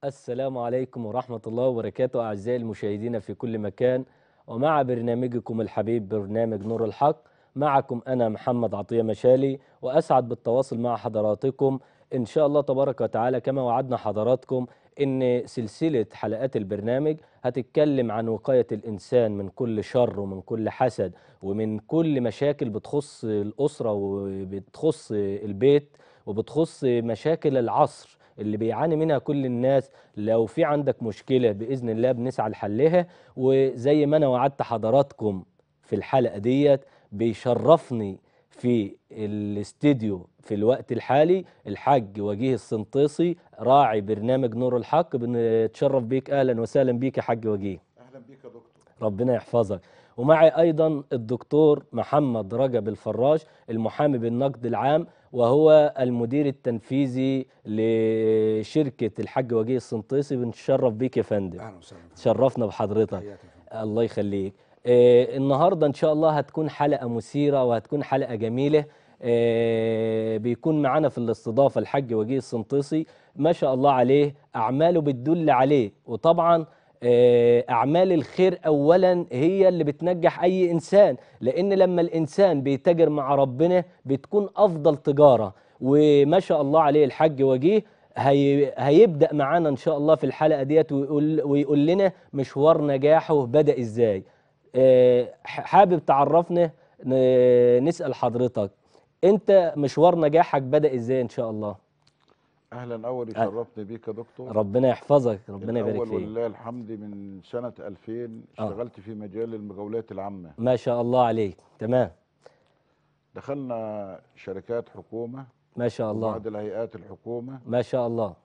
السلام عليكم ورحمة الله وبركاته أعزائي المشاهدين في كل مكان ومع برنامجكم الحبيب برنامج نور الحق معكم أنا محمد عطية مشالي وأسعد بالتواصل مع حضراتكم إن شاء الله تبارك وتعالى كما وعدنا حضراتكم إن سلسلة حلقات البرنامج هتتكلم عن وقاية الإنسان من كل شر ومن كل حسد ومن كل مشاكل بتخص الأسرة وبتخص البيت وبتخص مشاكل العصر اللي بيعاني منها كل الناس لو في عندك مشكلة بإذن الله بنسعى لحلها وزي ما أنا وعدت حضراتكم في الحلقة ديت بيشرفني في الاستديو في الوقت الحالي الحاج وجيه السنطيسي راعي برنامج نور الحق بنتشرف بيك أهلا وسهلا بيك يا حاج وجيه اهلا بيك يا دكتور ربنا يحفظك ومعي أيضا الدكتور محمد رجب الفراش المحامي بالنقد العام وهو المدير التنفيذي لشركة الحاج وجيه السنطيسي بنتشرف بيك يا فندم اهلا وسهلا تشرفنا بحضرتك تحياتي يا فندم. الله يخليك آه النهارده ان شاء الله هتكون حلقه مثيره وهتكون حلقه جميله آه بيكون معانا في الاستضافه الحاج وجيه السنطيسي ما شاء الله عليه اعماله بتدل عليه وطبعا آه اعمال الخير اولا هي اللي بتنجح اي انسان لان لما الانسان بيتاجر مع ربنا بتكون افضل تجاره وما شاء الله عليه الحاج وجيه هي هيبدا معانا ان شاء الله في الحلقه ديت ويقول ويقول لنا مشوار نجاحه بدا ازاي آه، حابب تعرفنا ن- نسال حضرتك انت مشوار نجاحك بدا ازاي ان شاء الله اهلا اول أه. يشرفني بيك يا دكتور ربنا يحفظك ربنا يبارك الأول فيك ولله الحمد من سنة 2000 آه. اشتغلت في مجال المقاولات العامة ما شاء الله عليك تمام دخلنا شركات حكومة ما شاء الله وبعض الهيئات الحكومة ما شاء الله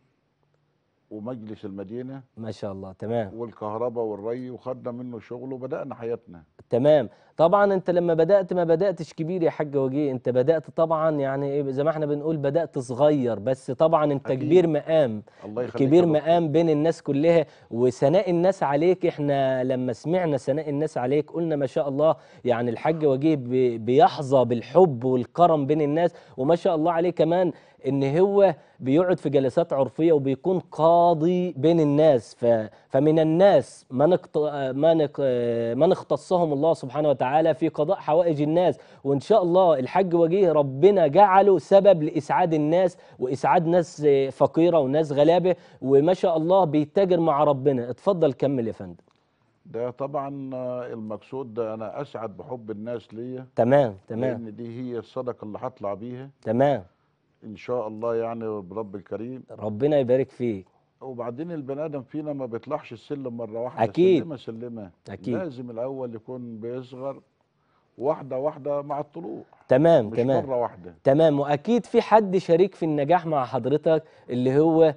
ومجلس المدينة ما شاء الله تمام والكهرباء والري وخدنا منه شغل وبدأنا حياتنا تمام طبعا انت لما بدات ما بداتش كبير يا حاج وجيه انت بدات طبعا يعني ايه زي ما احنا بنقول بدات صغير بس طبعا انت أكيد. كبير مقام الله يخليك كبير يا دكتور. مقام بين الناس كلها وثناء الناس عليك احنا لما سمعنا ثناء الناس عليك قلنا ما شاء الله يعني الحاج وجيه بي- بيحظى بالحب والكرم بين الناس وما شاء الله عليه كمان ان هو بيقعد في جلسات عرفيه وبيكون قاضي بين الناس ف فمن الناس من اقت... من اق... من اختصهم الله سبحانه وتعالى في قضاء حوائج الناس وان شاء الله الحاج وجيه ربنا جعله سبب لاسعاد الناس واسعاد ناس فقيره وناس غلابه وما شاء الله بيتاجر مع ربنا اتفضل كمل يا فندم ده طبعا آه، المقصود ده انا اسعد بحب الناس ليا تمام تمام لان دي هي الصدقة اللي هطلع بيها تمام ان شاء الله يعني برب الكريم ربنا يبارك فيك وبعدين البني ادم فينا ما بيطلعش السلم مره واحده أكيد. سلمه سلمه أكيد. لازم الاول يكون بيصغر واحده واحده مع الطلوع تمام مش تمام مره واحده تمام واكيد في حد شريك في النجاح مع حضرتك اللي هو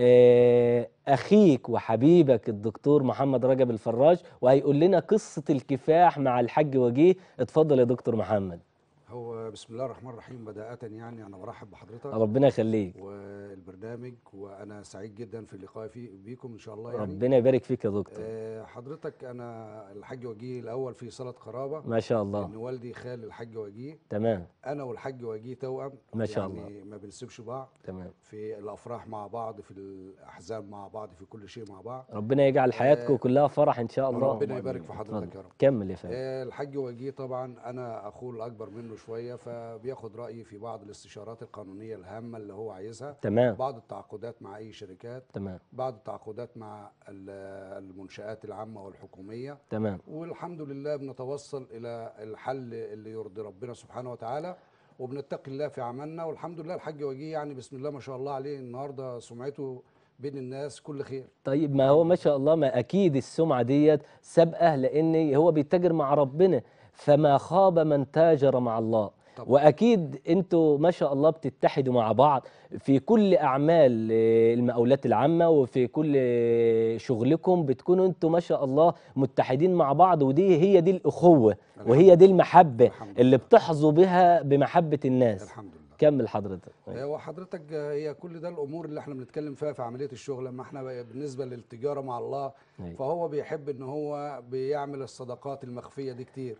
آه، اخيك وحبيبك الدكتور محمد رجب الفراج وهيقول لنا قصه الكفاح مع الحاج وجيه اتفضل يا دكتور محمد هو بسم الله الرحمن الرحيم بدايه يعني انا برحب بحضرتك ربنا يخليك والبرنامج وانا سعيد جدا في اللقاء في بيكم ان شاء الله يعني ربنا يبارك فيك يا دكتور آه، حضرتك انا الحاج وجيه الاول في صله قرابه ما شاء الله ان والدي خال الحاج وجيه تمام انا والحاج وجيه توأم ما شاء يعني ما بنسيبش بعض تمام في الافراح مع بعض في الاحزان مع بعض في كل شيء مع بعض ربنا يجعل حياتكم آه، كلها فرح ان شاء الله ربنا يبارك في حضرتك اتفضل. يا رب كمل يا فندم آه، الحاج وجيه طبعا انا اخوه الاكبر منه شويه فبياخد رايي في بعض الاستشارات القانونيه الهامه اللي هو عايزها تمام بعض التعاقدات مع اي شركات تمام بعض التعاقدات مع ال- المنشآت العامة والحكومية تمام والحمد لله بنتوصل إلى الحل اللي يرضي ربنا سبحانه وتعالى وبنتقي الله في عملنا والحمد لله الحاج وجيه يعني بسم الله ما شاء الله عليه النهارده سمعته بين الناس كل خير طيب ما هو ما شاء الله ما اكيد السمعه ديت سابقه لان هو بيتاجر مع ربنا فما خاب من تاجر مع الله طبعا. واكيد انتوا ما شاء الله بتتحدوا مع بعض في كل اعمال آه، المقاولات العامه وفي كل آه، شغلكم بتكونوا انتوا ما شاء الله متحدين مع بعض ودي هي دي الاخوه وهي دي المحبه الحمد اللي بتحظوا بها بمحبه الناس الحمد لله كمل حضرتك هو حضرتك هي كل ده الامور اللي احنا بنتكلم فيها في عمليه الشغل لما احنا بالنسبه للتجاره مع الله أيوة. فهو بيحب ان هو بيعمل الصدقات المخفيه دي كتير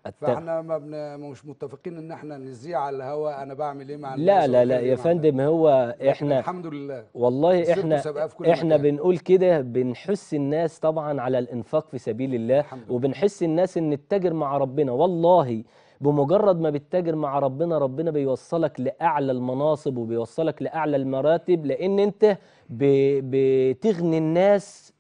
الت- فاحنا ما بن... مش متفقين ان احنا نذيع على الهواء انا بعمل ايه مع لا الناس لا لا وبخلي يا مع فندم هو الناس. لكن احنا الحمد لله والله كسبت احنا مسابقات في كل احنا مكان. بنقول كده بنحس الناس طبعا على الانفاق في سبيل الله الحمد لله. وبنحس الناس ان التاجر مع ربنا والله بمجرد ما بتتاجر مع ربنا ربنا بيوصلك لاعلى المناصب وبيوصلك لاعلى المراتب لان انت ب- بتغني الناس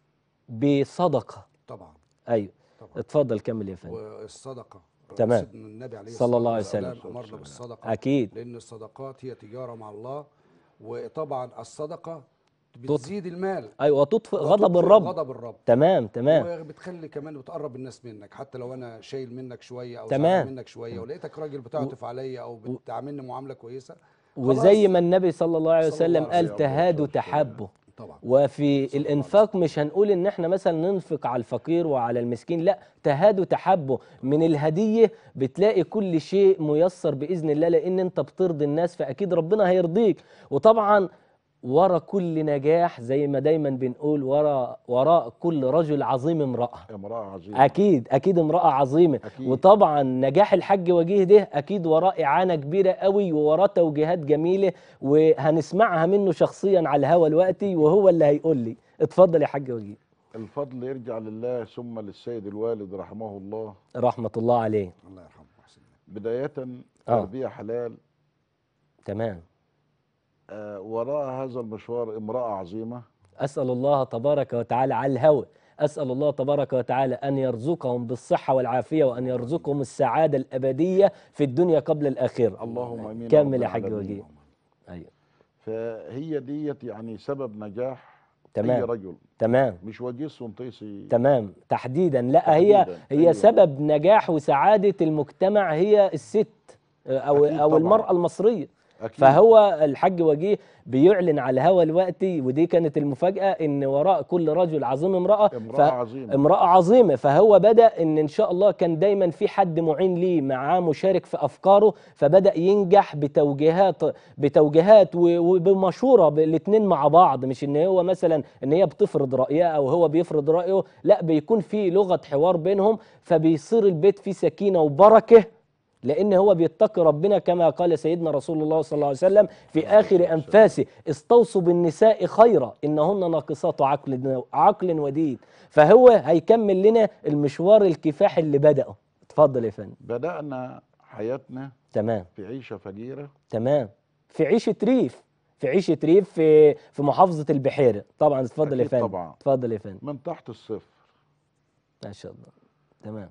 بصدقه طبعا ايوه طبعا اتفضل كمل يا فندم والصدقه تمام. سيدنا النبي عليه صلى الله عليه الصلاة وسلم. والسلام امرنا بالصدقه اكيد لان الصدقات هي تجاره مع الله وطبعا الصدقه بتزيد المال ايوه وتطفئ غضب وتطفئ الرب غضب الرب تمام تمام وبتخلي كمان بتقرب الناس منك حتى لو انا شايل منك شويه او تمام. زعلان منك شويه ولقيتك راجل بتعطف عليا او بتعاملني معامله كويسه وزي خلاص. ما النبي صلى الله عليه صلى الله وسلم عليه قال وسلم. تهادوا تحبوا طبعا وفي صلى الله الانفاق مش هنقول ان احنا مثلا ننفق على الفقير وعلى المسكين لا تهادوا تحبوا من الهديه بتلاقي كل شيء ميسر باذن الله لان انت بترضي الناس فاكيد ربنا هيرضيك وطبعا ورا كل نجاح زي ما دايما بنقول ورا وراء كل رجل عظيم امراه امراه عظيمه اكيد اكيد امراه عظيمه أكيد. وطبعا نجاح الحاج وجيه ده اكيد وراه اعانه كبيره قوي ووراه توجيهات جميله وهنسمعها منه شخصيا على الهوا دلوقتي وهو اللي هيقول لي اتفضل يا حاج وجيه الفضل يرجع لله ثم للسيد الوالد رحمه الله رحمه الله عليه الله يرحمه ويحسن إليه. بدايه آه. تربيه حلال تمام آه، وراء هذا المشوار امراه عظيمه اسال الله تبارك وتعالى على الهوى اسال الله تبارك وتعالى ان يرزقهم بالصحه والعافيه وان يرزقهم السعاده الابديه في الدنيا قبل الاخره اللهم امين كمل رب يا حاج العالمين. وجيه ايوه فهي ديت يعني سبب نجاح تمام. اي رجل تمام مش وجيه السنطيسي تمام تحديدا لا هي تحديداً، هي أيوة. سبب نجاح وسعاده المجتمع هي الست او أكيد او طبعاً. المراه المصريه اكيد فهو الحاج وجيه بيعلن على الهوا دلوقتي ودي كانت المفاجاه ان وراء كل رجل عظيم امراه امراه عظيمه امرأة عظيمة فهو بدأ ان ان شاء الله كان دايما في حد معين ليه معاه مشارك في افكاره فبدأ ينجح بتوجيهات بتوجيهات و- وبمشورة الاتنين مع بعض مش ان هو مثلا ان هي بتفرض رأيها او هو بيفرض رأيه لا بيكون في لغة حوار بينهم فبيصير البيت فيه سكينة وبركة لان هو بيتقي ربنا كما قال سيدنا رسول الله صلى الله عليه وسلم في اخر انفاسه استوصوا بالنساء خيرا انهن ناقصات عقل عقل ودين فهو هيكمل لنا المشوار الكفاح اللي بدأه اتفضل يا فندم بدانا حياتنا تمام في عيشه فقيره تمام في عيشة ريف في عيشة ريف في في محافظة البحيرة طبعا اتفضل يا أكيد فندم طبعاً. اتفضل يا فندم من تحت الصفر ما شاء الله تمام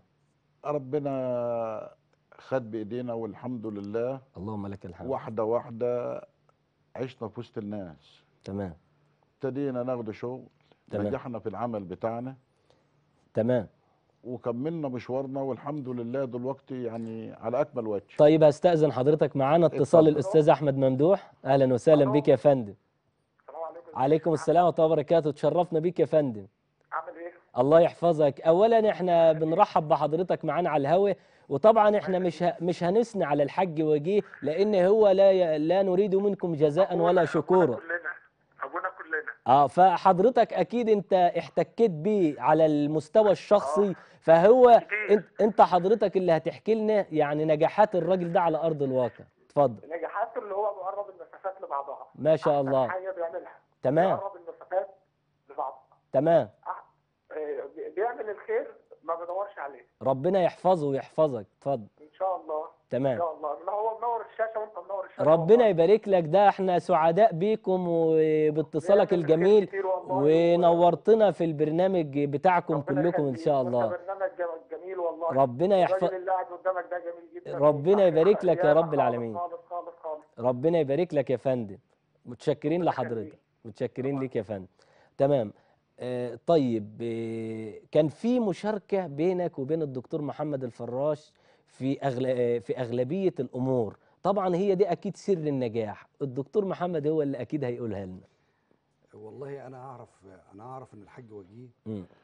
ربنا خد بايدينا والحمد لله اللهم لك الحمد واحده واحده عشنا في وسط الناس تمام ابتدينا ناخد شغل تمام. نجحنا في العمل بتاعنا تمام وكملنا مشوارنا والحمد لله دلوقتي يعني على اكمل وجه طيب هستأذن حضرتك معانا اتصال اتفضل. الأستاذ أحمد ممدوح أهلا وسهلا ألو. بك يا فندم السلام عليكم عليكم السلام ورحمة الله وبركاته تشرفنا بيك يا فندم عامل ايه؟ الله يحفظك أولا احنا بنرحب بحضرتك معانا على الهوا وطبعا احنا مش ه... مش هنثني على الحاج وجيه لأن هو لا ي... لا نريد منكم جزاء ولا شكورا ابونا كلنا ابونا كلنا اه فحضرتك اكيد انت احتكيت بيه على المستوى الشخصي فهو كتير. انت, انت حضرتك اللي هتحكي لنا يعني نجاحات الراجل ده على ارض الواقع اتفضل نجاحاته اللي هو بيقرب المسافات لبعضها ما شاء أحسن الله حاجه بيعملها تمام بيقرب المسافات لبعضها تمام أح- آه، بي- بيعمل الخير ما بدورش عليه ربنا يحفظه ويحفظك اتفضل ان شاء الله ان تمام شاء الله ما هو منور الشاشه وانت منور الشاشه ربنا والله. يبارك لك ده احنا سعداء بيكم وباتصالك بيعمل الخير الجميل كتير والله. ونورتنا في البرنامج بتاعكم ربنا كلكم ان يخليك. شاء وأنت الله برنامج جم- جميل والله ربنا يحفظ الراجل اللي قاعد قدامك ده جميل جدا ربنا وصح يبارك لك يا الأيام رب خالص العالمين. خالص خالص خالص ربنا يبارك لك يا فندم متشكرين ربنا لحضرتك يخليك. متشكرين طبعا. ليك يا فندم تمام آه طيب آه كان في مشاركة بينك وبين الدكتور محمد الفراش في أغل... آه في أغلبية الأمور طبعا هي دي أكيد سر النجاح الدكتور محمد هو اللي أكيد هيقولها لنا والله انا اعرف انا اعرف ان الحاج وجيه مم.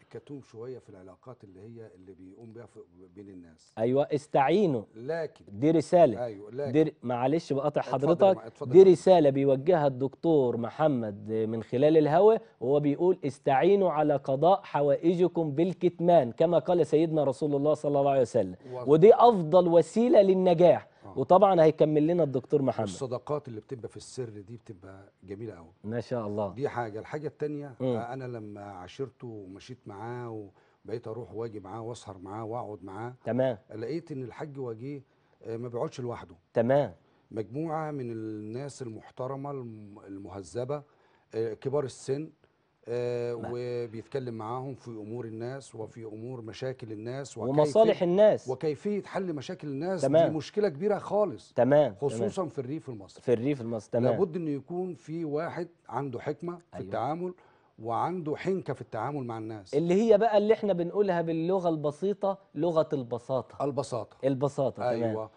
كتوم شويه في العلاقات اللي هي اللي بيقوم بيها في- بين الناس ايوه استعينوا لكن دي رساله ايوه لكن دي ر- معلش بقطع اتفضل يا حضرتك مع- اتفضل دي يا فندم. رسالة بيوجهها الدكتور محمد من خلال الهوى وهو بيقول استعينوا على قضاء حوائجكم بالكتمان كما قال سيدنا رسول الله صلى الله عليه وسلم و- ودي أفضل وسيلة للنجاح آه. وطبعا هيكمل لنا الدكتور محمد الصداقات اللي بتبقى في السر دي بتبقى جميله قوي ما شاء الله دي حاجه الحاجه التانية مم. آه، انا لما عاشرته ومشيت معاه وبقيت اروح واجي معاه واسهر معاه واقعد معاه تمام لقيت ان الحاج وجيه آه، ما بيقعدش لوحده تمام مجموعه من الناس المحترمه الم- المهذبه آه، كبار السن آه، وبيتكلم معاهم في امور الناس وفي امور مشاكل الناس ومصالح الناس وكيفيه حل مشاكل الناس تمام. دي مشكله كبيره خالص تمام تمام. خصوصا في الريف المصري في الريف المصري تمام لابد انه يكون في واحد عنده حكمه في أيوة. التعامل وعنده حنكه في التعامل مع الناس اللي هي بقى اللي احنا بنقولها باللغة البسيطة لغة البساطة البساطه البساطة تمام ايوه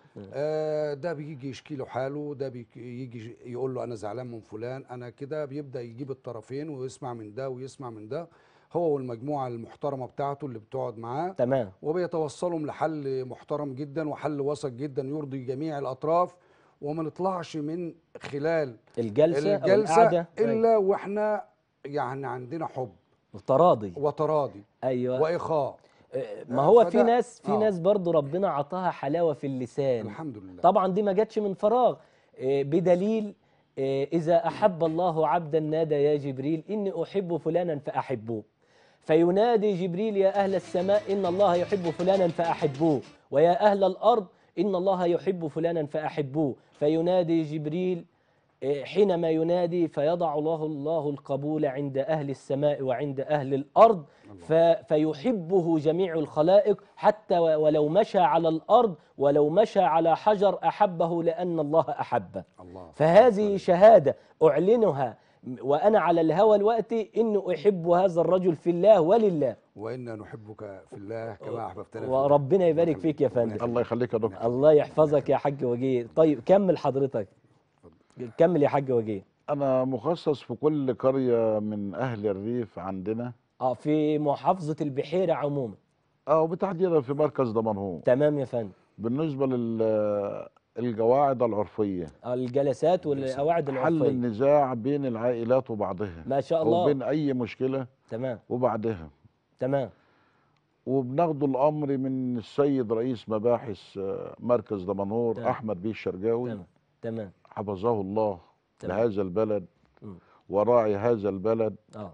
آه ده بيجي يشكي له حاله ده بيجي يقول له انا زعلان من فلان انا كده بيبدا يجيب الطرفين ويسمع من ده ويسمع من ده هو والمجموعه المحترمه بتاعته اللي بتقعد معاه تمام وبيتوصلهم لحل محترم جدا وحل وسط جدا يرضي جميع الاطراف وما نطلعش من خلال الجلسة أو الجلسه القعدة الا واحنا يعني عندنا حب تراضي وتراضي ايوه واخاء ما هو في فده- ناس في آه. ناس برضو ربنا عطاها حلاوة في اللسان الحمد لله طبعا دي ما جاتش من فراغ إيه، بدليل إيه، إذا أحب الله عبدا نادى يا جبريل إني أحب فلانا فأحبوه فينادي جبريل يا أهل السماء إن الله يحب فلانا فأحبوه ويا أهل الأرض إن الله يحب فلانا فأحبوه فينادي جبريل إيه، حينما ينادي فيضع الله الله القبول عند أهل السماء وعند أهل الأرض ف- فيحبه جميع الخلائق حتى و- ولو مشى على الأرض ولو مشى على حجر أحبه لأن الله أحبه الله فهذه شهادة أعلنها وأنا على الهوى الوقت إني أحب هذا الرجل في الله ولله وانا نحبك في الله كما احببتنا في الله. وربنا يبارك فيك يا فندم الله يخليك يا دكتور الله يحفظك يا حاج وجيه طيب كمل حضرتك كمل يا حاج وجيه انا مخصص في كل قريه من اهل الريف عندنا اه في محافظة البحيرة عموما او بتحديدا في مركز دمنهور تمام يا فندم بالنسبه للقواعد العرفيه آه، الجلسات والقواعد حل العرفية النزاع بين العائلات وبعضها ما شاء او الله بين اي مشكله تمام وبعدها تمام وبناخد الامر من السيد رئيس مباحث آه، مركز دمنهور تمام. احمد بيه الشرقاوي تمام تمام حفظه الله تمام. لهذا البلد مم. وراعي هذا البلد اه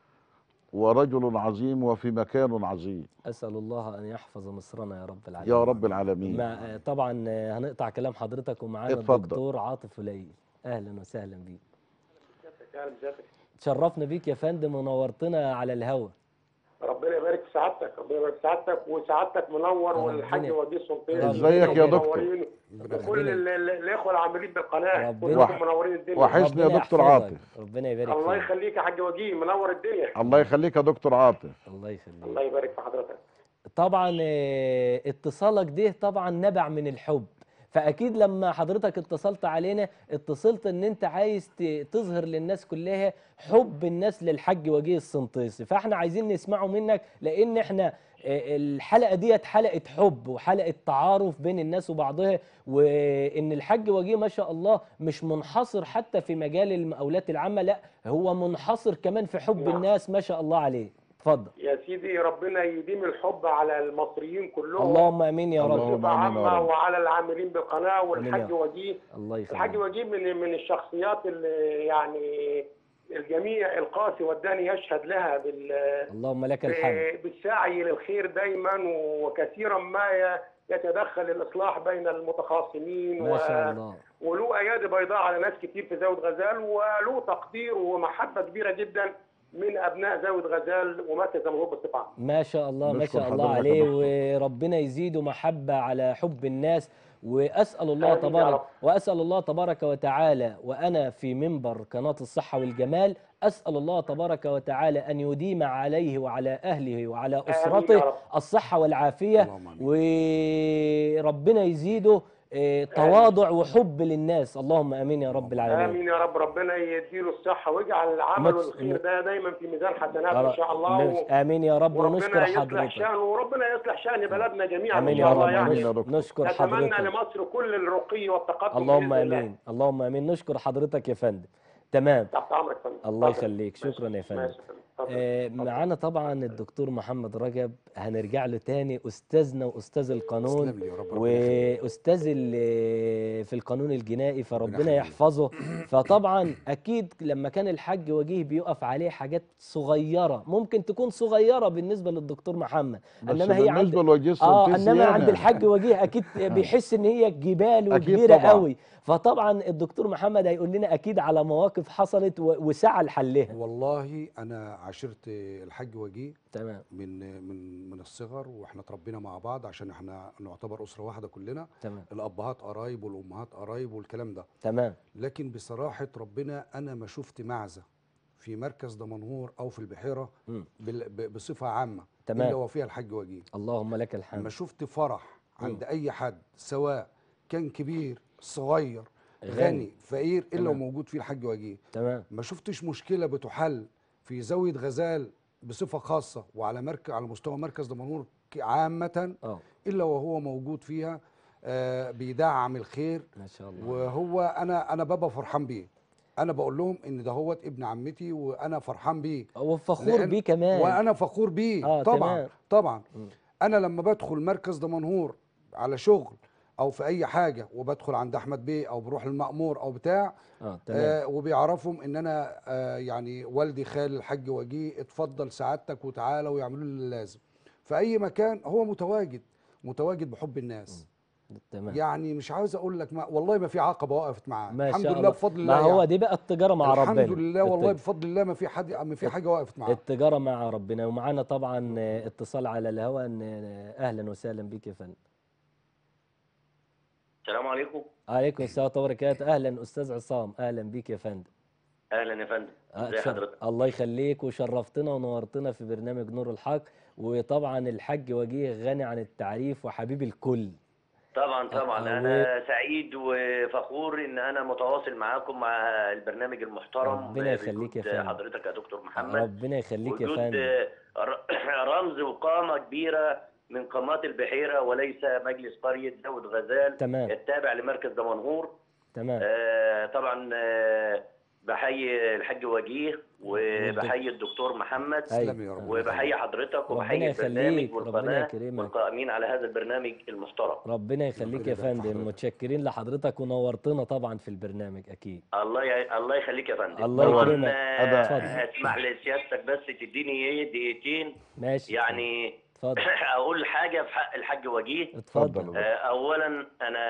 ورجل عظيم وفي مكان عظيم اسال الله ان يحفظ مصرنا يا رب العالمين يا رب العالمين مع آه، طبعا آه، هنقطع كلام حضرتك ومعانا اتفضل. الدكتور عاطف وليل اهلا وسهلا بيك يعني بذاتك. تشرفنا بيك يا فندم ونورتنا على الهوا ربنا يبارك في سعادتك ربنا يبارك في سعادتك وسعادتك منور ربنا- والحاج وديه سلطان ازيك يا دكتور؟ منورين. وكل ربنا- ال- ال- الاخوه العاملين بالقناه ربنا- كلكم منورين الدنيا وحشني يا ربنا دكتور يحفظك. عاطف. ربنا يبارك الله فيك يخليك يا حاج وجيه منور الدنيا الله يخليك يا دكتور عاطف الله يخليك الله يبارك في حضرتك طبعا آه، اتصالك ده طبعا نبع من الحب فاكيد لما حضرتك اتصلت علينا اتصلت ان انت عايز ت- تظهر للناس كلها حب الناس للحج وجيه السنطيسي فاحنا عايزين نسمعه منك لان احنا آه، الحلقه ديت حلقه حب وحلقه تعارف بين الناس وبعضها وان الحج وجيه ما شاء الله مش منحصر حتى في مجال المقاولات العامه لا هو منحصر كمان في حب نعم. الناس ما شاء الله عليه اتفضل يا سيدي ربنا يديم الحب على المصريين كلهم اللهم امين يا رب اللهم بصفة آمين يا عامة رب. وعلى العاملين بالقناة والحاج آمين يا وجيه الله الحاج يخليك وجيه من من الشخصيات اللي يعني الجميع القاسي والداني يشهد لها بال اللهم لك الحمد بالسعي للخير دائما وكثيرا ما ي- يتدخل الاصلاح بين المتخاصمين ما شاء الله وله ايادي بيضاء على ناس كتير في زاويه غزال وله تقدير ومحبه كبيره جدا من ابناء زاويه غزال ومركز الجمهور بصفه عامه. ما شاء الله ما نشكر شاء الله حضرتك يا عليه دكتور. وربنا يزيده محبة على حب الناس وأسأل الله آمين يا تبارك رب. وأسأل الله تبارك وتعالى وأنا في منبر قناة الصحة والجمال أسأل الله تبارك وتعالى أن يديم عليه وعلى أهله وعلى يا أسرته رب. الصحة والعافية اللهم آمين. وربنا يزيده آه، تواضع وحب للناس اللهم امين يا رب العالمين امين يا رب ربنا يديله الصحه ويجعل عمله مت- الخير ده دايما في ميزان حسناته ان شاء الله ماشي. امين يا رب وربنا ونشكر يصلح حضرتك شأنه وربنا يصلح شأن بلدنا جميعا امين ان يا شاء رب الله آمين يعني يا دكتور. نشكر نتمنى حضرتك لمصر كل الرقي والتقدم اللهم بإذن الله. امين اللهم امين نشكر حضرتك يا فندم تمام تحت امرك يا فندم الله اتفضل. يخليك شكرا يا فندم ماشي يا فندم. اتفضل. آه، معانا طبعا الدكتور محمد رجب هنرجع له تاني استاذنا واستاذ القانون تسلم لي يا رب، ربنا يخليك. واستاذ ال- في القانون الجنائي فربنا يخليك. يحفظه فطبعا اكيد لما كان الحاج وجيه بيقف عليه حاجات صغيره ممكن تكون صغيره بالنسبه للدكتور محمد بس انما هي عند بالنسبه لوجيه اه السنتيسي انما عند يعني. الحاج وجيه اكيد بيحس ان هي جبال أكيد وكبيره طبعاً. قوي فطبعا الدكتور محمد هيقول لنا اكيد على مواقف حصلت و- وسعى لحلها والله انا عاشرت الحاج وجيه تمام من من من الصغر واحنا اتربينا مع بعض عشان احنا نعتبر اسره واحده كلنا تمام الابهات قرايب والامهات قرايب والكلام ده تمام لكن بصراحه ربنا انا ما شفت معزه في مركز دمنهور او في البحيره مم. بال- ب- بصفه عامه تمام. الا وفيها الحاج وجيه اللهم لك ما الحمد شفت فرح عند اي حد سواء كان كبير صغير غني. غني فقير الا تمام. وموجود فيه الحاج وجيه تمام ما شفتش مشكله بتحل في زاويه غزال بصفه خاصه وعلى مركز على مستوى مركز دمنهور ك- عامه اه الا وهو موجود فيها آه بيدعم الخير ما شاء الله وهو انا انا بابا فرحان بيه انا بقول لهم ان ده هو ابن عمتي وانا فرحان بيه وفخور لأن- بيه كمان وانا فخور بيه آه، طبعا تمام. طبعا مم. انا لما بدخل مركز دمنهور على شغل او في اي حاجه وبدخل عند احمد بيه او بروح المأمور او بتاع اه تمام آه وبيعرفهم ان انا آه يعني والدي خال الحاج وجيه اتفضل سعادتك وتعالى ويعملوا لي اللازم في اي مكان هو متواجد متواجد بحب الناس تمام يعني مش عاوز اقول لك ما والله ما في عقبه وقفت معاه ما الحمد شاء لله الله بفضل ما الله هو يعني. دي بقى التجاره مع ربنا الحمد لله والله الت- بفضل الله ما في حد ما في حاجه وقفت معاه التجاره مع ربنا ومعانا طبعا آه، اتصال على الهواء إن- آه، اهلا وسهلا بك يا فندم السلام عليكم عليكم السلام ورحمه الله وبركاته اهلا استاذ عصام اهلا بك يا فندم اهلا يا فندم آه، ازي شر- حضرتك الله يخليك وشرفتنا ونورتنا في برنامج نور الحق وطبعا الحاج وجيه غني عن التعريف وحبيب الكل طبعا طبعا آه، انا سعيد وفخور ان انا متواصل معاكم مع البرنامج المحترم ربنا يخليك يا بوجود فندم. حضرتك يا دكتور محمد ربنا يخليك يا وجود فندم ر- رمز وقامه كبيره من قامات البحيره وليس مجلس قريه داود غزال تمام التابع لمركز دمنهور تمام آه، طبعا آه، بحيي الحاج وجيه وبحيي الدكتور محمد أيوة. تسلم يا رب وبحيي حضرتك ربنا وبحيي البرنامج يخليك، ربنا والقناه يكرمك. والقائمين على هذا البرنامج المحترم ربنا يخليك ربنا يا يبارك في فندم حضرتك. متشكرين لحضرتك ونورتنا طبعا في البرنامج اكيد الله ي... الله يخليك يا فندم الله طبعاً، يكرمك. آه، اتفضل. اسمح لسيادتك بس تديني ايه دقيقتين ماشي يعني اتفضل اقول حاجه في حق الحاج وجيه اتفضل اتفضل. آه، اولا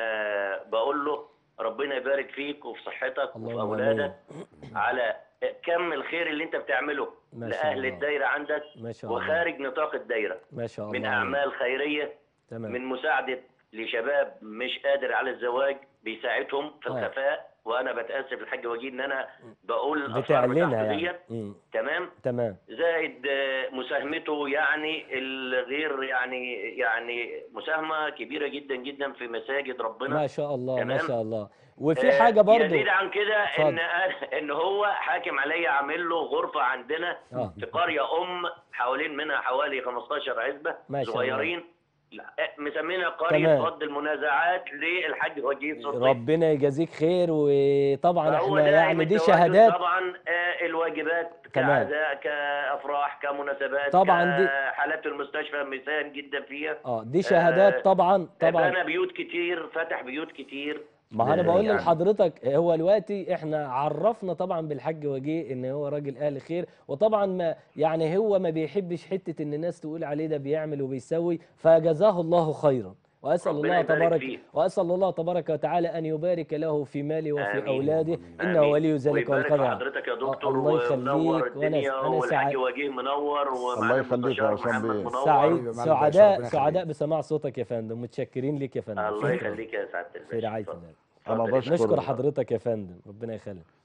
انا بقول له ربنا يبارك فيك وفي صحتك وفي اللهم اولادك على كم الخير اللي انت بتعمله ما شاء لاهل الله. الدايره عندك ما شاء الله وخارج نطاق الدايره ما شاء الله من عليك. اعمال خيريه تمام من مساعدة لشباب مش قادر على الزواج بيساعدهم في آه. الخفاء وانا بتاسف الحاج وجيه ان انا بقول الاسرار بتعلنها بتاعته يعني ديت مم. تمام تمام زائد آه، مساهمته يعني الغير يعني يعني مساهمه كبيره جدا جدا في مساجد ربنا ما شاء الله ما تمام. شاء الله وفي آه، حاجه برضو يزيد عن كده اتفضل. ان ان هو حاكم عليا عامل له غرفه عندنا اه في قريه ام حوالين منها حوالي 15 عزبه ما شاء الله. صغيرين لا، مسمينها قريه تمام. رد المنازعات للحاج وجيه صديق ربنا يجازيك خير وطبعا فهو احنا دائم يعني دي التواجد شهادات طبعا آه، الواجبات تمام. كعزاء كافراح كمناسبات طبعاً دي- حالات المستشفى مساهم جدا فيها اه دي شهادات آه، طبعا طبعا بنى بيوت كتير فتح بيوت كتير ما انا آه، بقول يعني- لحضرتك هو دلوقتي احنا عرفنا طبعا بالحاج وجيه ان هو راجل اهل خير وطبعا ما يعني هو ما بيحبش حته ان الناس تقول عليه ده بيعمل وبيسوي فجزاه الله خيرا واسال ربنا الله يبارك تبارك فيه. واسال الله تبارك وتعالى ان يبارك له في ماله وفي آمين. اولاده انه آمين. ولي ذلك ويبارك في والقدر حضرتك يا آه، دكتور الله ومنور يخليك وانا الدنيا انا والحاج سعيد وجيه منور الله ومعالي يخليك يا المستشار عصام محمد بيه. منور سعيد حبيبي، معلش، سعداء ربنا سعداء يخليك. بسماع صوتك يا فندم متشكرين ليك يا فندم الله شكراً. يخليك يا سعاده في الباشا رعايه اتفضل. الله انا اتفضل. بشكر نشكر حضرتك يا فندم ربنا يخليك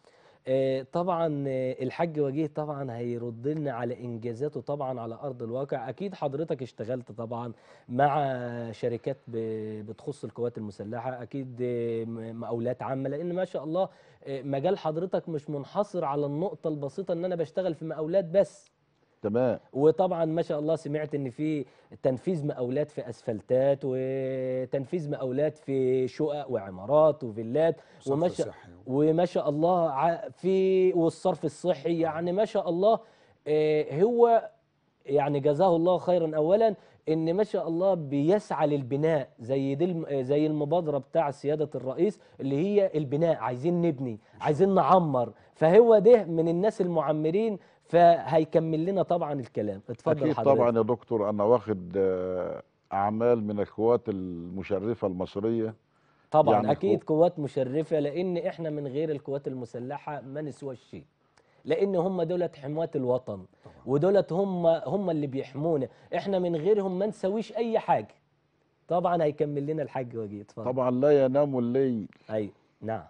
آه، طبعا آه، الحاج وجيه طبعا هيرد لنا على انجازاته طبعا على ارض الواقع اكيد حضرتك اشتغلت طبعا مع شركات ب- بتخص القوات المسلحه اكيد آه، م- مقاولات عامه لان ما شاء الله آه، مجال حضرتك مش منحصر على النقطه البسيطه ان انا بشتغل في مقاولات بس تمام وطبعا ما شاء الله سمعت ان في تنفيذ مقاولات في اسفلتات وتنفيذ مقاولات في شقق وعمارات وفيلات صرف وما شاء صحي. وما شاء الله ع- في والصرف الصحي يعني ما شاء الله آه، هو يعني جزاه الله خيرا اولا ان ما شاء الله بيسعى للبناء زي دي الم- زي المبادره بتاع سياده الرئيس اللي هي البناء عايزين نبني عايزين نعمر فهو ده من الناس المعمرين فهيكمل لنا طبعا الكلام اتفضل اكيد حضرتك طبعا يا دكتور انا واخد آه، اعمال من القوات المشرفه المصريه طبعا يعني اكيد هو- قوات مشرفه لان احنا من غير القوات المسلحه ما نسوى شيء لان هم دولت حماة الوطن ودولت هم هم اللي بيحمونا احنا من غيرهم ما نسويش اي حاجه طبعا هيكمل لنا الحاج وجيه اتفضل طبعا لا ينام الليل ايوه نعم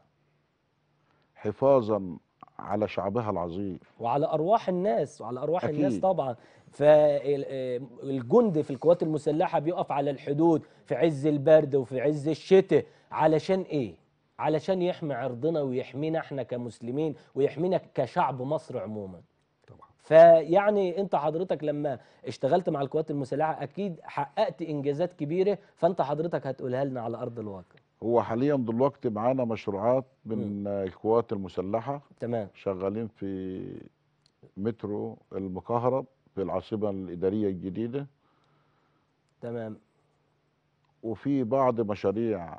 حفاظا على شعبها العظيم وعلى ارواح الناس وعلى ارواح أكيد. الناس طبعا فالجند في القوات المسلحه بيقف على الحدود في عز البرد وفي عز الشتاء علشان ايه علشان يحمي عرضنا ويحمينا احنا كمسلمين ويحمينا كشعب مصر عموما طبعا فيعني انت حضرتك لما اشتغلت مع القوات المسلحه اكيد حققت انجازات كبيره فانت حضرتك هتقولها لنا على ارض الواقع هو حاليا دلوقتي معانا مشروعات من آه، القوات المسلحه تمام شغالين في مترو المكهرب في العاصمه الاداريه الجديده تمام وفي بعض مشاريع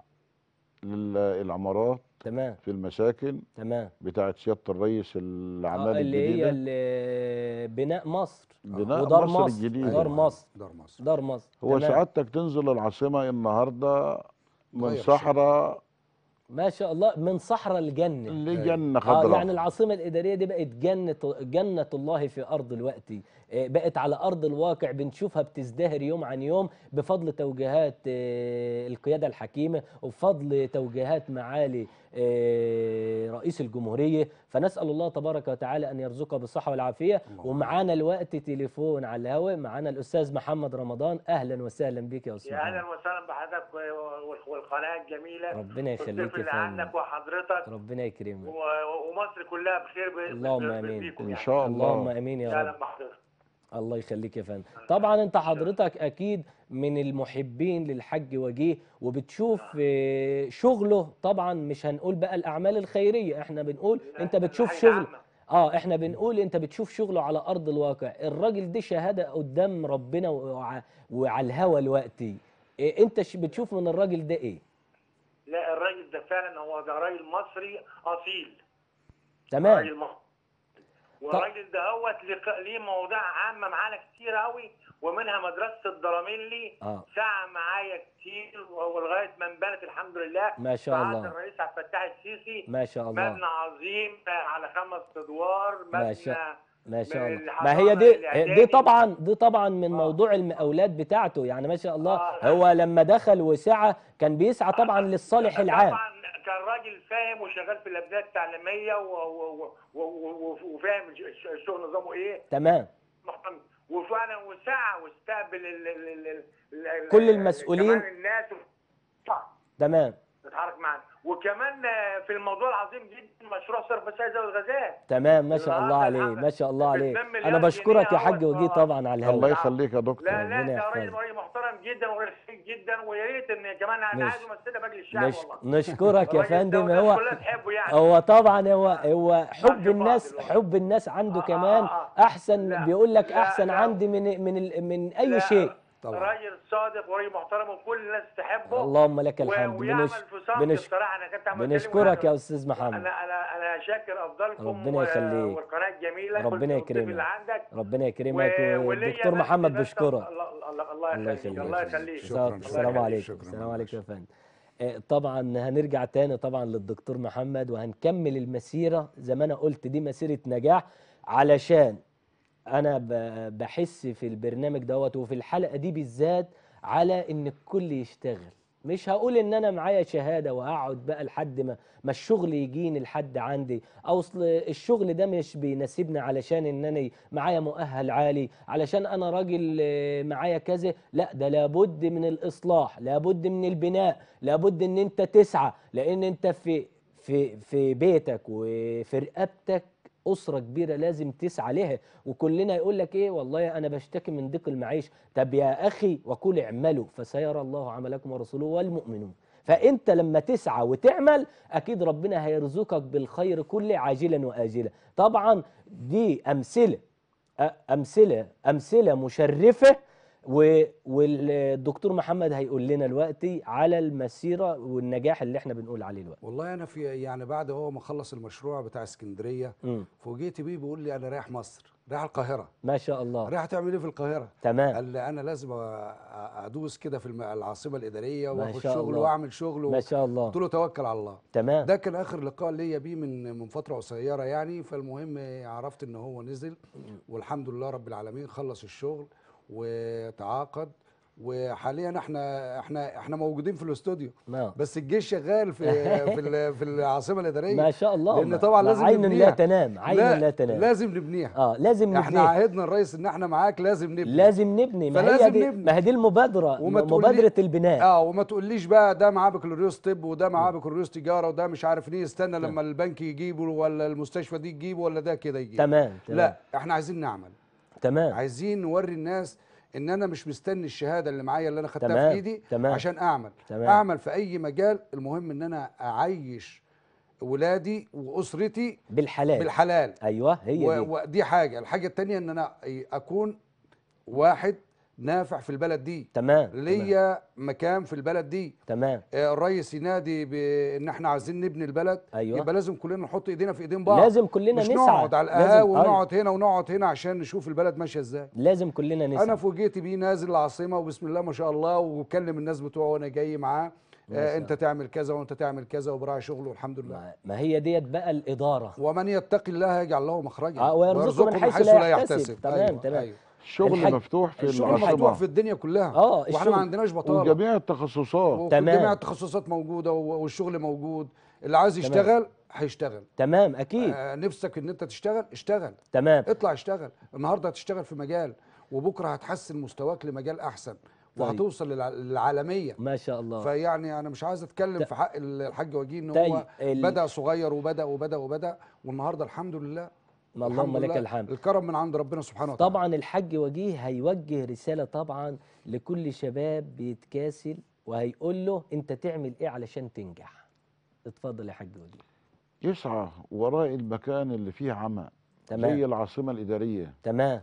للعمارات تمام في المساكن تمام بتاعت سياده الرئيس الاعمال آه، اللي هي الجديده ال- بناء مصر بناء ودار مصر مصر الجديدة. دار أيوة، مصر دار مصر دار مصر هو تمام. سعادتك تنزل العاصمه النهارده من غير صحراء ما شاء الله من صحراء الجنة لجنه اه خضراء يعني العاصمة الإدارية دي بقت جنة جنة الله في أرض الوقت آه، بقت على أرض الواقع بنشوفها بتزدهر يوم عن يوم بفضل توجيهات آه، القيادة الحكيمة وبفضل توجيهات معالي آه، رئيس الجمهورية فنسأل الله تبارك وتعالى أن يرزقها بالصحة والعافية اللهم ومعانا الوقت تليفون على الهواء معانا الأستاذ محمد رمضان أهلا وسهلا بك يا أستاذ يا محمد. اهلا وسهلا بحضرتك و- والقناه الجميله ربنا يخليك والضيف يا اللي فندم عندك وحضرتك ربنا يكرمك و- ومصر كلها بخير ب- اللهم ب- آمين. بيكم ان يعني. شاء اللهم الله امين يا اهلا رب بحضرتك الله يخليك يا فندم طبعا انت حضرتك اكيد من المحبين للحج وجيه وبتشوف آه، شغله طبعا مش هنقول بقى الاعمال الخيريه احنا بنقول انت بتشوف الحاجة شغل عامة. اه احنا بنقول انت بتشوف شغله على ارض الواقع الراجل ده شهاده قدام ربنا وع- وعلى الهوى الوقتي إيه انت ش- بتشوف من الراجل ده ايه لا الراجل ده فعلا هو ده راجل مصري اصيل تمام راجل مصري والراجل ده هو ليه مواضيع عامه معانا كتير قوي ومنها مدرسه الدراميلي اه ساعة معايا كتير ولغايه ما انبنت الحمد لله ما شاء في عهد الله الرئيس عبد الفتاح السيسي ما شاء الله مبنى عظيم على خمس ادوار ما مبنى شاء ما شاء من الله ما الحضانة هي دي الإعدادي. دي طبعا دي طبعا من آه. موضوع المقاولات بتاعته يعني ما شاء الله آه. هو لما دخل وسعى كان بيسعى طبعا للصالح العام طبعا كان راجل فاهم وشغال في الابداع التعليميه و- و- و- و- و- وفاهم الش- الشغل نظامه ايه تمام محترم. وفعلا وسعى واستقبل ال- ال- ال- ال- كل ال- المسؤولين. كمان الناس صح تمام نتحرك معانا وكمان آه، في الموضوع العظيم جدا مشروع صرف ساي ذوي الغازات تمام ما شاء الله النهارده عليه الحمد- ما شاء الله عليه باتنين مليار انا بشكرك يا جنيه حاج أهوت. وجيه طبعا على الله الهواء يخليك يا دكتور لا ربنا لا ده راجل يحفظك. راجل محترم جدا وراجل شيك جدا ويا ريت ان كمان انا مش- عايز امثلها مجلس الشعب نش... والله نشكرك يا الراجل ده فندم والناس هو كلها تحبه يعني هو طبعا هو هو حب بعد الناس دلوقتي. حب الناس عنده آه، آه، كمان آه. احسن لا، بيقول لك لا، احسن لا. عندي من من ال- من اي لا، شيء طبعا راجل صادق وراجل محترم وكل الناس تحبه اللهم لك و- الحمد ويعمل بنش... في صمت بنش... بصراحه انا كنت عمال بنشكرك يا استاذ محمد انا انا انا شاكر افضلكم ربنا و- يخليك. والقناه الجميله ربنا والضيف يكرمك. اللي عندك ربنا و- يكرمك وليا والدكتور بس- محمد بس- بشكرك الله الله الله الله يخليك يخليك. الله يخليك شكراً، السلام شكراً. عليكم شكراً. السلام عليكم يا فندم آه، طبعا هنرجع تاني طبعا للدكتور محمد وهنكمل المسيره زي ما انا قلت دي مسيره نجاح علشان انا ب- بحس في البرنامج دوت وفي الحلقه دي بالذات على ان الكل يشتغل مش هقول ان انا معايا شهاده وهقعد بقى لحد ما ما الشغل يجيني لحد عندي او اصل الشغل ده مش بيناسبني علشان ان انا معايا مؤهل عالي علشان انا راجل آه، معايا كذا لا ده لابد من الاصلاح لابد من البناء لابد ان انت تسعى لان انت في في في بيتك وفي رقبتك أسرة كبيرة لازم تسعى لها وكلنا يقول لك إيه والله أنا بشتكي من ضيق المعيش طب يا أخي وقل اعملوا فسيرى الله عملكم ورسوله والمؤمنون فأنت لما تسعى وتعمل أكيد ربنا هيرزقك بالخير كله عاجلا وآجلا طبعا دي أمثلة أ- أمثلة أمثلة مشرفة و- والدكتور محمد هيقول لنا دلوقتي على المسيرة والنجاح اللي احنا بنقول عليه دلوقتي والله انا في يعني بعد هو ما خلص المشروع بتاع اسكندريه مم. فوجئت بيه بيقول لي انا رايح مصر رايح القاهره ما شاء الله رايح تعمل ايه في القاهره تمام قال لي انا لازم أ- أ- ادوس كده في الم- العاصمه الاداريه ما واخد شاء شغل الله. واعمل شغل ما شاء الله قلت له توكل على الله تمام ده كان اخر لقاء ليا بيه من من فتره قصيره يعني فالمهم عرفت ان هو نزل والحمد لله رب العالمين خلص الشغل وتعاقد وحاليا احنا احنا احنا موجودين في الاستوديو ما بس الجيش شغال في في ال- في العاصمه الاداريه ما شاء الله لان ما- طبعا ما لازم عين لا نبنيها. تنام عين لا, تنام لازم نبنيها اه لازم احنا نبني عهدنا الرئيس ان احنا معاك لازم نبني لازم نبني ما هي فلازم دي نبني. ما هي دي المبادره وما م- تقولي- مبادره البناء اه وما تقوليش بقى ده معاه بكالوريوس طب وده معاه بكالوريوس تجاره وده مش عارف ايه استنى لما البنك يجيبه ولا المستشفى دي تجيبه ولا ده كده يجيبه تمام تمام لا احنا عايزين نعمل تمام عايزين نوري الناس ان انا مش مستني الشهاده اللي معايا اللي انا خدتها تمام، في ايدي تمام. عشان اعمل تمام. اعمل في اي مجال المهم ان انا اعيش ولادي واسرتي بالحلال بالحلال ايوه هي و- دي ودي حاجه الحاجه التانية ان انا اكون واحد نافع في البلد دي تمام تمام ليا مكان في البلد دي تمام آه، الرئيس ينادي بان احنا عايزين نبني البلد أيوة. يبقى لازم كلنا نحط ايدينا في ايدين بعض لازم كلنا مش نسعى نقعد على لازم- القهاوي أيوة. ونقعد هنا ونقعد هنا عشان نشوف البلد ماشيه ازاي لازم كلنا نسعى انا فوجئت بيه نازل العاصمه وبسم الله ما شاء الله وكلم الناس بتوعه وانا جاي معاه ما آه شاء انت تعمل كذا وانت تعمل كذا وبراعي شغله والحمد لله ما- ما هي ديت بقى الاداره ومن يتقي الله يجعل له مخرجا آه، ويرزقه من حيث لا يحتسب. تمام، تمام. أيوة. الشغل الحاج- مفتوح في الشغل مفتوح العاصمه في الدنيا كلها آه، واحنا الشغل. ما عندناش بطاله وجميع التخصصات تمام. وجميع التخصصات موجوده و- والشغل موجود اللي عايز تمام. يشتغل هيشتغل تمام اكيد آه نفسك ان انت تشتغل اشتغل تمام اطلع اشتغل النهارده هتشتغل في مجال وبكره هتحسن مستواك لمجال احسن وهتوصل للع- للعالميه ما شاء الله فيعني انا مش عايز اتكلم ت- في حق ال- الحاج وجيه ان طيب، هو ال- بدا صغير وبدا وبدا وبدا والنهارده الحمد لله ما اللهم الحمد لك لله الحمد الكرم من عند ربنا سبحانه وتعالى طبعا الحاج وجيه هيوجه رسالة طبعا لكل شباب بيتكاسل وهيقول له انت تعمل ايه علشان تنجح اتفضل يا حاج وجيه يسعى وراء المكان اللي فيه عمى زي تمام العاصمه الاداريه تمام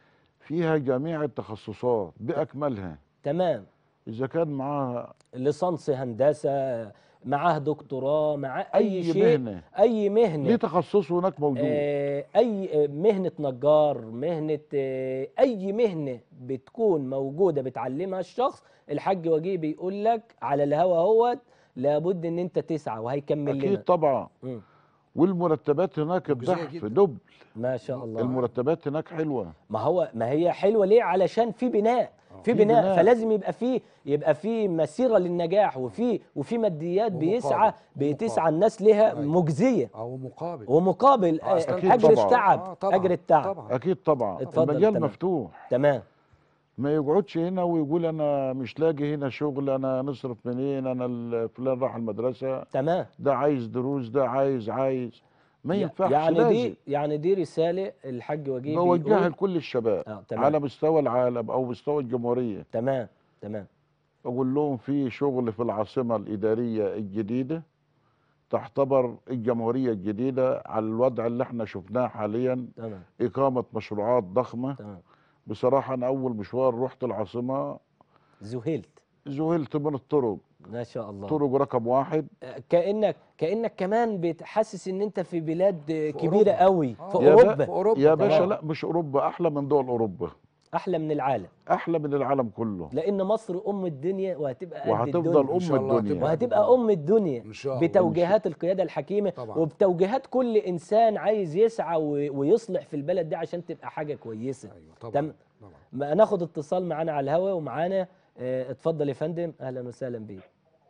فيها جميع التخصصات باكملها تمام اذا كان معاها ليسانس هندسة معاه دكتوراه معاه اي, اي شيء مهنه اي مهنة ليه تخصصه هناك موجود آه، اي آه، مهنه نجار مهنه آه، اي مهنه بتكون موجوده بتعلمها الشخص الحاج وجيه بيقول لك على الهوا اهوت لابد ان انت تسعى وهيكمل لنا اكيد طبعا مم. والمرتبات هناك مجزية الضعف جدا. دب ما شاء الله المرتبات هناك حلوه ما هو ما هي حلوه ليه علشان في بناء في في بناء بناء. فلازم يبقى في يبقى في مسيره للنجاح وفي وفي ماديات ومقابل. بيسعى بتسعى ومقابل. الناس لها أيوة. مجزيه او مقابل ومقابل آه، أصلاً آه، أكيد اجر طبعاً. التعب آه، طبعاً، اجر التعب طبعا اكيد طبعا اتفضل، المجال تمام. مفتوح تمام ما يقعدش هنا ويقول انا مش لاقي هنا شغل انا نصرف منين انا ال- فلان راح المدرسه تمام ده عايز دروس ده عايز عايز ما يع- ينفعش يعني لازم دي يعني دي رساله الحاج وجيه بوجهها بيقول لكل الشباب اه تمام على مستوى العالم او مستوى الجمهوريه تمام تمام اقول لهم في شغل في العاصمه الاداريه الجديده تعتبر الجمهوريه الجديده على الوضع اللي احنا شفناه حاليا تمام اقامه مشروعات ضخمه تمام بصراحه انا اول مشوار رحت العاصمه ذهلت ذهلت من الطرق ما شاء الله طرق رقم واحد آه، كانك كانك كمان بتحسس ان انت في بلاد آه، كبيره أوروبا. قوي آه. في يا اوروبا في اوروبا يا باشا تمام. لا مش اوروبا احلى من دول اوروبا احلى من العالم احلى من العالم كله لان مصر ام الدنيا وهتبقى قد وهتفضل الدنيا. إن شاء ام الله الدنيا هتبقى وهتبقى ام الدنيا ان شاء الله بتوجيهات القياده الحكيمه طبعاً. وبتوجيهات كل انسان عايز يسعى و- ويصلح في البلد دي عشان تبقى حاجه كويسه ايوه طبعا تم طبعا ما ناخد اتصال معانا على الهواء ومعانا آه، اتفضل يا فندم اهلا وسهلا بيك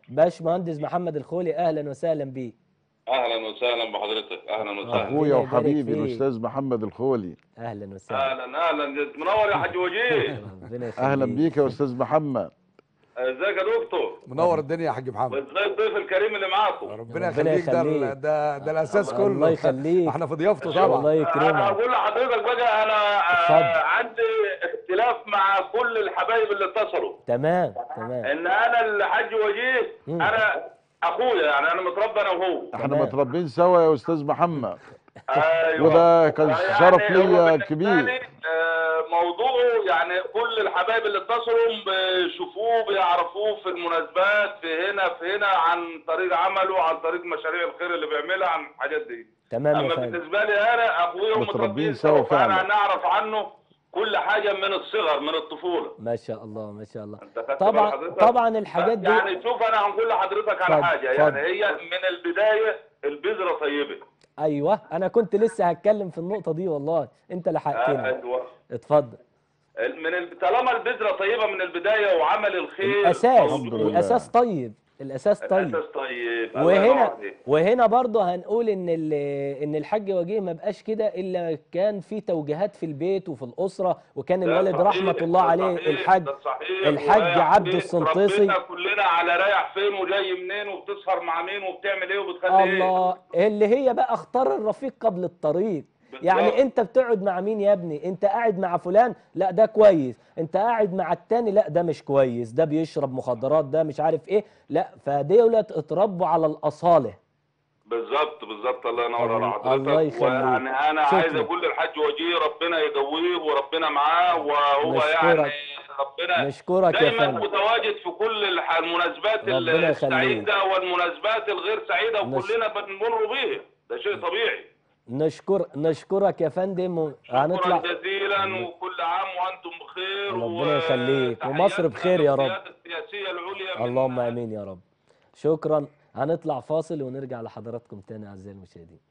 باشمهندس محمد الخولي اهلا وسهلا بيك اهلا وسهلا بحضرتك اهلا وسهلا اخويا ربنا يبارك وحبيبي فيك. الاستاذ محمد الخولي اهلا وسهلا اهلا اهلا منور يا حاج وجيه ربنا يخليك اهلا بيك يا استاذ محمد ازيك يا دكتور منور الدنيا يا حاج محمد وازاي الضيف الكريم اللي معاكم ربنا ربنا يخليك ده يخليك. ال- ده ده الاساس كله الله يخليك احنا في ضيافته الله طبعا انا يكرمك هقول لحضرتك بقى انا اتفضل. آه عندي اختلاف مع كل الحبايب اللي اتصلوا تمام تمام ان انا الحاج وجيه مم. انا اخويا يعني انا متربى انا وهو احنا تمام. متربيين سوا يا استاذ محمد ايوه وده كان يعني شرف هو ليا بالنسبة كبير. لي، آه، موضوعه يعني كل الحبايب اللي اتصلوا بيشوفوه بيعرفوه في المناسبات في هنا في هنا عن طريق عمله عن طريق مشاريع الخير اللي بيعملها عن الحاجات دي تمام يا اما فندم بالنسبه لي انا اخويا متربيين ومتربيين سوا سوا فعلا. فانا نعرف عنه كل حاجه من الصغر من الطفوله ما شاء الله ما شاء الله انت خدت طبعا بال حضرتك؟ طبعا الحاجات دي يعني شوف انا هنقول لحضرتك على اتفضل، حاجه اتفضل. يعني هي من البدايه البذره طيبه ايوه انا كنت لسه هتكلم في النقطه دي والله انت لحقتني ايوه اتفضل من ال... طالما البذره طيبه من البدايه وعمل الخير الاساس الحمد لله. الاساس طيب الاساس طيب الاساس طيب الله ينور وهنا عليك. وهنا برضه هنقول ان ال- ان الحاج وجيه ما بقاش كده الا كان في توجيهات في البيت وفي الاسره وكان ده الوالد صحيح، رحمه الله ده عليه صحيح، الحاج ده صحيح، الحاج ورايح عبد فين؟ السنطيسي. ربنا كلنا على رايح فين وجاي منين وبتسهر مع مين وبتعمل ايه وبتخلي ايه الله اللي هي بقى اختار الرفيق قبل الطريق بالظبط. يعني انت بتقعد مع مين يا ابني انت قاعد مع فلان لا ده كويس انت قاعد مع التاني لا ده مش كويس ده بيشرب مخدرات ده مش عارف ايه لا فدولت اتربوا على الاصاله بالظبط بالظبط الله ينور على الله- حضرتك الله يخليك. ويعني انا شكرا. عايز اقول للحاج وجيه ربنا يقويه وربنا معاه وهو نشكرك. يعني ربنا نشكرك يا دايما فندم متواجد في كل الح- المناسبات ربنا يخليك. السعيده والمناسبات الغير سعيده نش- وكلنا بنمر بيها ده شيء طبيعي نشكر نشكرك يا فندم و- شكرا هنطلع جزيلا وكل عام وانتم بخير ربنا يخليك. ومصر بخير يا رب. للقيادة السياسيه العليا من- اللهم امين يا رب شكرا هنطلع فاصل ونرجع لحضراتكم تاني اعزائي المشاهدين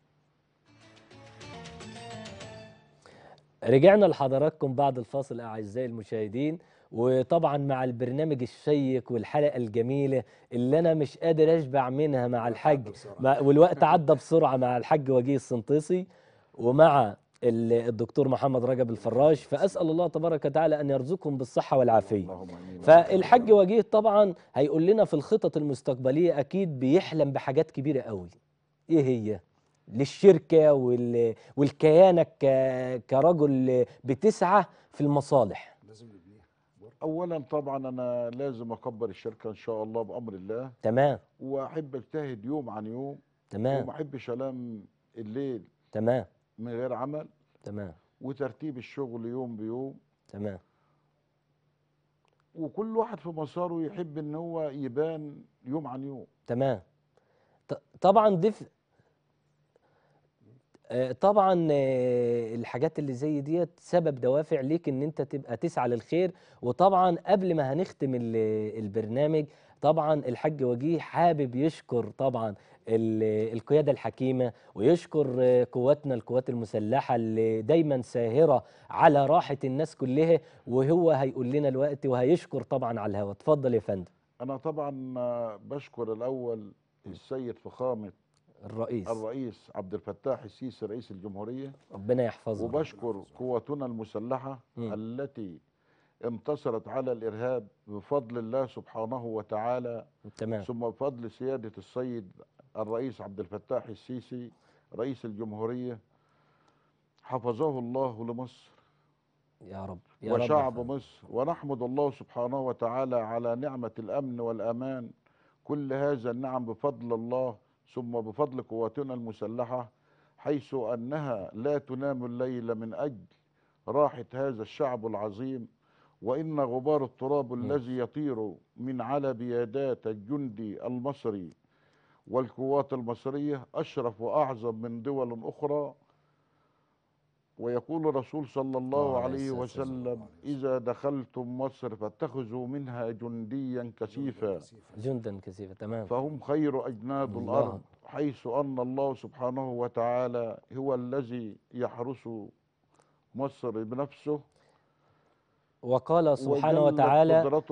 رجعنا لحضراتكم بعد الفاصل اعزائي المشاهدين وطبعا مع البرنامج الشيق والحلقه الجميله اللي انا مش قادر اشبع منها مع الحاج مع والوقت عدى بسرعه مع الحاج وجيه السنطيسي ومع ال- الدكتور محمد رجب الفراش فاسال الله تبارك وتعالى ان يرزقهم بالصحه والعافيه اللهم امين فالحاج وجيه طبعا هيقول لنا في الخطط المستقبليه اكيد بيحلم بحاجات كبيره قوي ايه هي للشركه وال... والكيانك ك... كرجل بتسعى في المصالح لازم نبنيها اولا طبعا انا لازم اكبر الشركه ان شاء الله بامر الله تمام واحب اجتهد يوم عن يوم تمام وما احبش انام الليل تمام من غير عمل تمام وترتيب الشغل يوم بيوم تمام وكل واحد في مساره يحب ان هو يبان يوم عن يوم تمام ط- طبعا دي في- آه، طبعا آه، الحاجات اللي زي ديت سبب دوافع ليك ان انت تبقى تسعى للخير وطبعا قبل ما هنختم ال- البرنامج طبعا الحاج وجيه حابب يشكر طبعا ال- القيادة الحكيمة ويشكر آه، قواتنا القوات المسلحة اللي دايما ساهرة على راحة الناس كلها وهو هيقول لنا الوقت وهيشكر طبعا على الهوا اتفضل يا فندم انا طبعا آه، بشكر الاول السيد فخامه الرئيس الرئيس عبد الفتاح السيسي رئيس الجمهوريه ربنا يحفظه وبشكر قواتنا المسلحه مم. التي انتصرت على الارهاب بفضل الله سبحانه وتعالى تمام ثم بفضل سياده السيد الرئيس عبد الفتاح السيسي رئيس الجمهوريه حفظه الله لمصر يا رب يا رب وشعب يحفظه. مصر ونحمد الله سبحانه وتعالى على نعمة الأمن والأمان كل هذا النعم بفضل الله ثم بفضل قواتنا المسلحة حيث أنها لا تنام الليل من أجل راحة هذا الشعب العظيم وإن غبار التراب الذي يطير من على بيادات الجندي المصري والقوات المصرية أشرف وأعظم من دول أخرى ويقول الرسول صلى الله الله عليه عليه الصلاة والسلام. وسلم إذا دخلتم مصر فاتخذوا منها جنديا كثيفا جندا كثيفا تمام فهم خير أجناد الله. الأرض حيث أن الله سبحانه وتعالى هو الذي يحرس مصر بنفسه وقال سبحانه وجلت وتعالى قدرته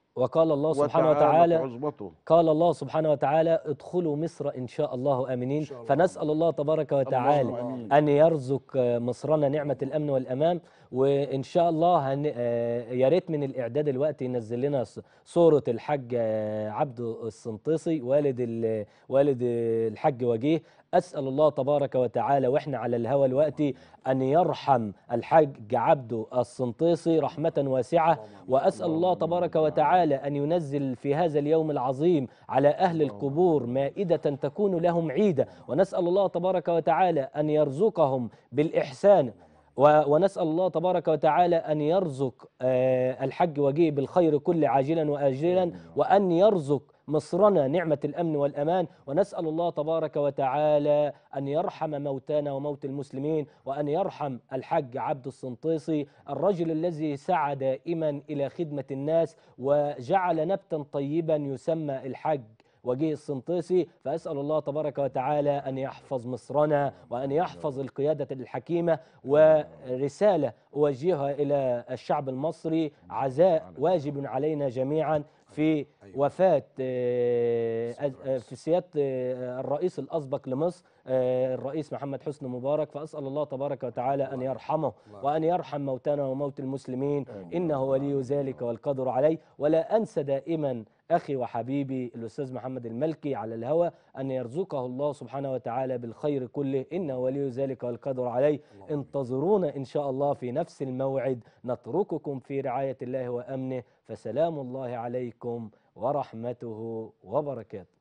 وقال الله سبحانه وتعالت وتعالى عظمته قال الله سبحانه وتعالى ادخلوا مصر إن شاء الله آمنين إن شاء الله. فنسأل الله تبارك وتعالى اللهم آمين. أن يرزق آه، مصرنا نعمة الأمن والأمان وإن شاء الله هن... آه، يا ريت من الإعداد الوقت ينزل لنا ص- صورة الحاج آه، عبد السنطيسي والد ال... والد الحاج وجيه أسأل الله تبارك وتعالى وإحنا على الهوى الوقت أن يرحم الحاج عبد السنطيسي رحمة واسعة وأسأل الله تبارك وتعالى أن ينزل في هذا اليوم العظيم على أهل القبور مائدة تكون لهم عيدا ونسأل الله تبارك وتعالى أن يرزقهم بالإحسان و- ونسأل الله تبارك وتعالى أن يرزق آه، الحج وجيه بالخير كل عاجلا وآجلا وأن يرزق مصرنا نعمة الأمن والأمان ونسأل الله تبارك وتعالى أن يرحم موتانا وموت المسلمين وأن يرحم الحج عبد السنطيسي الرجل الذي سعى دائما إلى خدمة الناس وجعل نبتا طيبا يسمى الحج وجيه السنطيسي فأسأل الله تبارك وتعالى أن يحفظ مصرنا وأن يحفظ القيادة الحكيمة ورسالة أوجهها إلى الشعب المصري عزاء واجب علينا جميعا في وفاة آه، آه، في سيادة آه، الرئيس الأسبق لمصر آه، الرئيس محمد حسني مبارك فأسأل الله تبارك وتعالى أن يرحمه وأن يرحم موتانا وموت المسلمين إنه ولي ذلك والقدر عليه ولا أنسى دائما أخي وحبيبي الأستاذ محمد الملكي على الهوى أن يرزقه الله سبحانه وتعالى بالخير كله إنه ولي ذلك والقدر عليه انتظرونا إن شاء الله في نفس الموعد نترككم في رعاية الله وأمنه فسلام الله عليكم ورحمته وبركاته